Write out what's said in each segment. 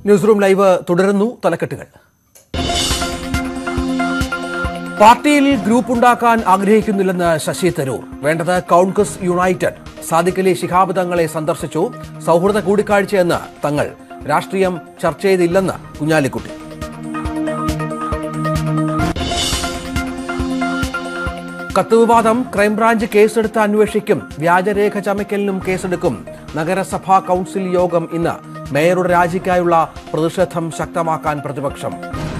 news room live തുടരുന്നു തലക്കെട്ടുകൾ പാർട്ടിയിൽ ഗ്രൂപ്പ് ഉണ്ടാക്കാൻ ആഗ്രഹിക്കുന്നില്ലെന്ന് ശശി തരൂർ വേണ്ടത് കോൺഗ്രസ് യുണൈറ്റഡ് സാദിഖലി ശിഹാബ് തങ്ങളെ സന്ദർശിച്ചു സൗഹൃദ കൂടിക്കാഴ്ചയെന്ന് തങ്ങൾ രാഷ്ട്രീയം ചർച്ച ചെയ്തില്ലെന്ന് കുഞ്ഞാലിക്കുട്ടി കത്ത് വിവാദം ക്രൈംബ്രാഞ്ച് കേസെടുത്ത് അന്വേഷിക്കും വ്യാജരേഖ ചമയ്ക്കലിനും കേസെടുക്കും നഗരസഭാ കൗൺസിൽ യോഗം ഇന്ന് മേയറുടെ രാജിക്കായുള്ള പ്രതിഷേധം ശക്തമാക്കാൻ പ്രതിപക്ഷം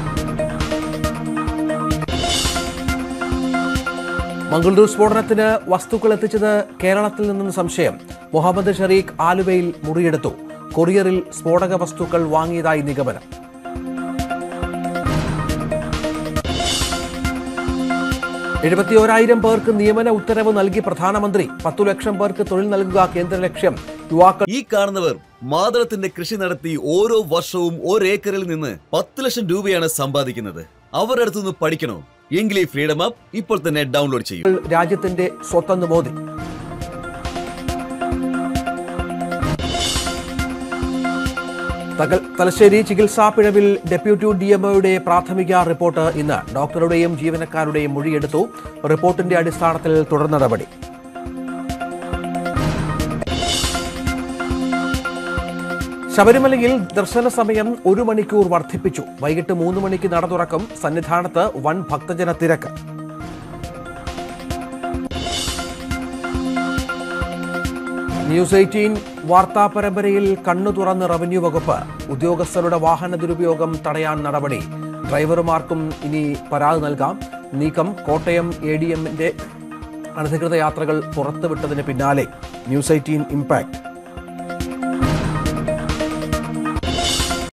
മംഗളൂരു സ്ഫോടനത്തിന് വസ്തുക്കൾ എത്തിച്ചത് കേരളത്തിൽ നിന്നും സംശയം മുഹമ്മദ് ഷരീഖ് ആലുവയിൽ മുറിയെടുത്തു കൊറിയറിൽ സ്ഫോടക വസ്തുക്കൾ വാങ്ങിയതായി നിഗമനം എഴുപത്തിയോരായിരം പേർക്ക് നിയമന ഉത്തരവ് നൽകി പ്രധാനമന്ത്രി പത്തു ലക്ഷം പേർക്ക് തൊഴിൽ നൽകുക കേന്ദ്ര ലക്ഷ്യം യുവാക്കൾ ഈ കാണുന്നവർ മാതളത്തിന്റെ കൃഷി നടത്തി ഓരോ വർഷവും ഒരേക്കറിൽ നിന്ന് പത്ത് ലക്ഷം രൂപയാണ് സമ്പാദിക്കുന്നത് അവരുടെ അടുത്തുനിന്ന് പഠിക്കണോ എങ്കിൽ ഈ ഫ്രീഡം ആപ്പ് ഇപ്പോൾ തന്നെ ഡൗൺലോഡ് ചെയ്യൂ രാജ്യത്തിന്റെ സ്വത്തെന്ന് മോദി തകൽ തലശ്ശേരി ചികിത്സാ പിഴവിൽ ഡെപ്യൂട്ടി ഡിഎംഒയുടെ പ്രാഥമിക റിപ്പോർട്ട് ഇന്ന് ഡോക്ടറുടെയും ജീവനക്കാരുടെയും മൊഴിയെടുത്തു റിപ്പോർട്ടിന്റെ അടിസ്ഥാനത്തിൽ തുടർ നടപടി ശബരിമലയിൽ ദർശന സമയം ഒരു മണിക്കൂർ വർദ്ധിപ്പിച്ചു വൈകിട്ട് മൂന്ന് മണിക്ക് നട തുറക്കും സന്നിധാനത്ത് വൻ ഭക്തജന തിരക്ക് ന്യൂസ് എയ്റ്റീൻ വാർത്താ പരമ്പരയിൽ കണ്ണു തുറന്ന് റവന്യൂ വകുപ്പ് ഉദ്യോഗസ്ഥരുടെ വാഹന ദുരുപയോഗം തടയാൻ നടപടി ഡ്രൈവർമാർക്കും ഇനി പരാതി നൽകാം നീക്കം കോട്ടയം എ ഡി എമ്മിന്റെ അനധികൃത യാത്രകൾ പുറത്തുവിട്ടതിന് പിന്നാലെ ന്യൂസ് എയ്റ്റീൻ ഇമ്പാക്ട്